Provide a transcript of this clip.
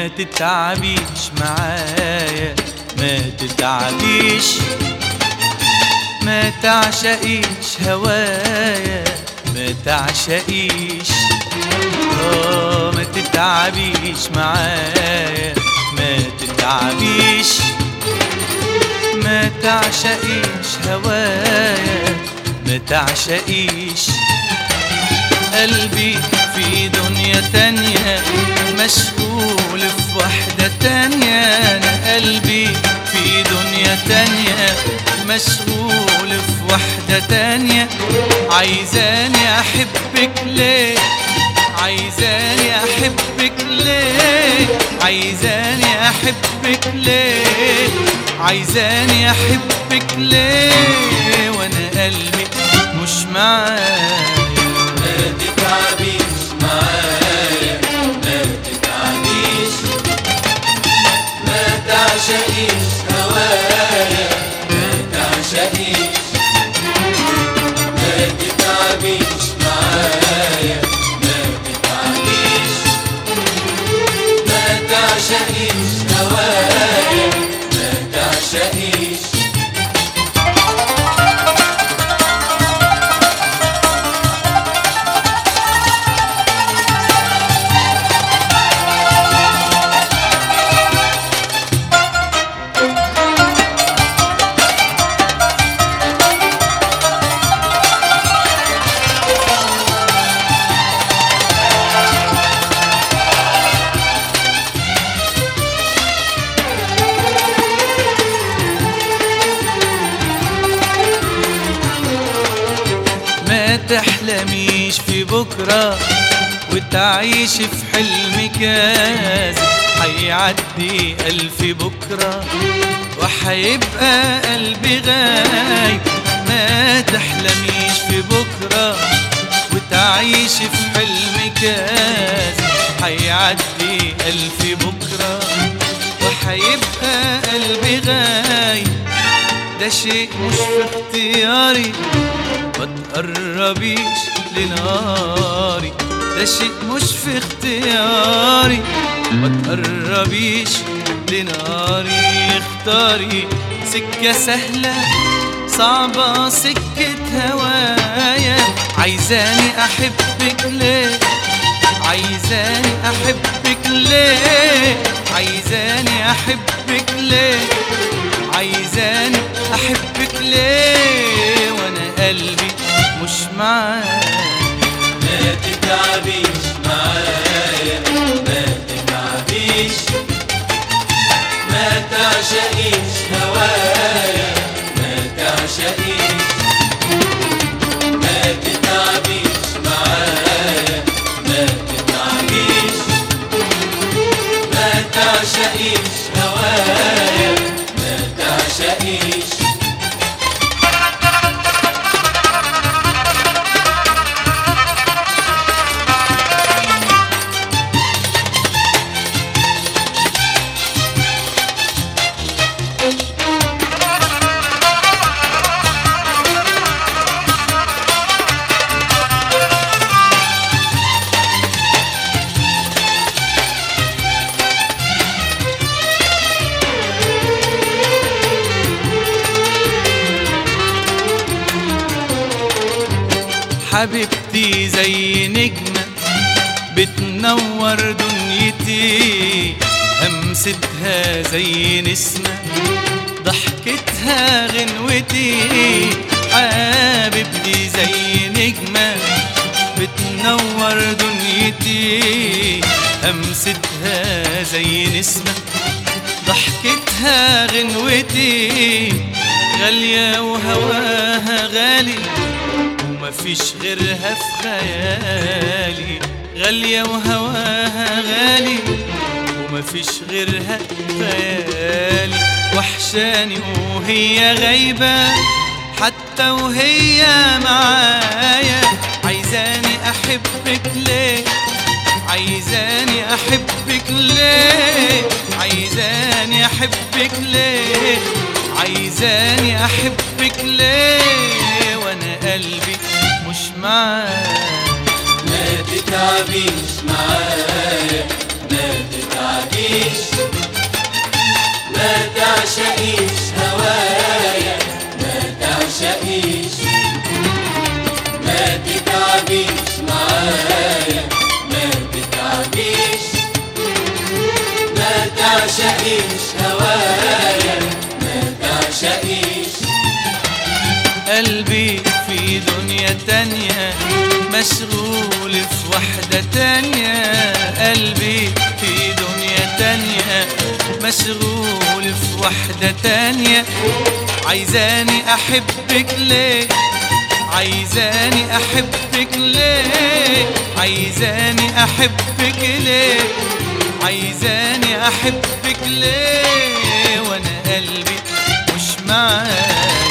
تتعبيش معايا ما تتعبيش ما تعشقيش هوايا ما تعشقيش اه ما تتعبيش معايا ما تتعبيش ما تعشقيش هوايا ما تعشقيش قلبي في دنيا تانية مشغول في وحدة تانية أنا قلبي في دنيا تانية مشغول في وحدة تانية عايزاني أحبك ليه عايزاني أحبك ليه عايزاني أحبك ليه عايزاني أحبك ليه وأنا قلبي مش معايا ما تتعبيش معايا ما تتعبيش ما تعشقيش هوايا ما تعشقيش ما تتعبيش معايا ما تتعبيش ما تعشقيش هوايا ما تعشقيش ما تحلميش في بكرة وتعيش في حلم كاذب هيعدي ألف بكرة وحيبقى قلبي غايب ما تحلميش في بكرة وتعيش في حلم كاذب هيعدي ألف بكرة وحيبقى قلبي غايب ده شيء مش في اختياري ما تقربيش لناري ده شيء مش في اختياري ما تقربيش لناري اختاري سكة سهلة صعبة سكة هوايا عايزاني أحبك ليه عايزاني أحبك ليه عايزاني أحبك ليه عايزاني أحبك ليه وأنا قلبي مش معاك ما تتعبيش معايا ما تتعبيش ما تعشقيش هوايا ما تعشقيش ما تتعبيش معايا ما تتعبيش ما تعشقيش هوايا ما تعشقيش حبيبتي زي نجمة بتنور دنيتي همستها زي نسمة ضحكتها غنوتي حبيبتي زي نجمة بتنور دنيتي همستها زي نسمة ضحكتها غنوتي غالية وهواها غالي ومفيش غيرها في خيالي غالية وهواها غالي ومفيش غيرها في خيالي وحشاني وهي غايبة حتى وهي معايا عايزاني أحبك ليه عايزاني أحبك ليه عايزاني أحبك ليه عايزاني أحبك ليه وأنا قلبي مش معاك ما تتعبيش معايا ما تتعبيش تعبيش ما تعشقيش هوايا ما تعشقيش ما تتعبيش معايا ما تتعبيش ما تعشقيش هوايا ما تعشقيش قلبي في دنيا تانية مشغول في وحدة تانية قلبي في دنيا تانية مشغول في وحدة تانية عايزاني أحبك ليه عايزاني أحبك ليه عايزاني أحبك ليه عايزاني أحبك ليه وأنا قلبي مش معاك